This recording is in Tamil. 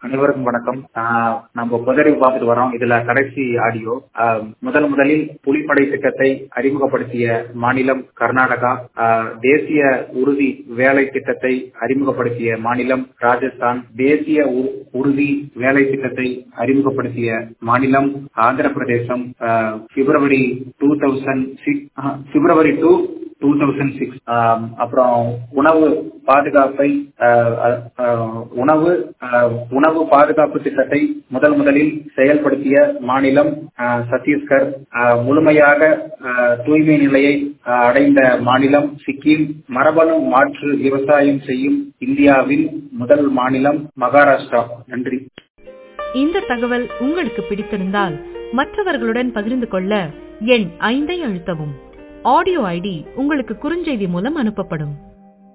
அனைவருக்கும் வணக்கம் ஆஹ் நம்ம புதறிவு பார்த்துட்டு வரோம் இதுல கடைசி ஆடியோ ஆஹ் முதல் முதலில் புலிப்படை திட்டத்தை அறிமுகப்படுத்திய மாநிலம் கர்நாடகா ஆஹ் தேசிய உறுதி வேலை திட்டத்தை அறிமுகப்படுத்திய மாநிலம் ராஜஸ்தான் தேசிய உ- உறுதி வேலை திட்டத்தை அறிமுகப்படுத்திய மாநிலம் Andhra Pradesh ah February two thousand six February two two thousand six அப்புறம் உணவு பாதுகாப்பை ஆஹ் அஹ் ஆஹ் உணவு ஆஹ் உணவு பாதுகாப்பு திட்டத்தை முதல் முதலில் செயல்படுத்திய மாநிலம் ஆஹ் சத்தீஸ்கர் ஆஹ் முழுமையாக ஆஹ் தூய்மை நிலையை ஆஹ் அடைந்த மாநிலம் சிக்கிம் மரபணு மாற்று விவசாயம் செய்யும் இந்தியாவில் முதல் மாநிலம் மகாராஷ்டிரா நன்றி இந்த தகவல் உங்களுக்கு பிடித்திருந்தால் மற்றவர்களுடன் பகிர்ந்து கொள்ள எண் ஐந்தை அழுத்தவும் ஆடியோ ஐடி உங்களுக்கு குறுஞ்செய்தி மூலம் அனுப்பப்படும்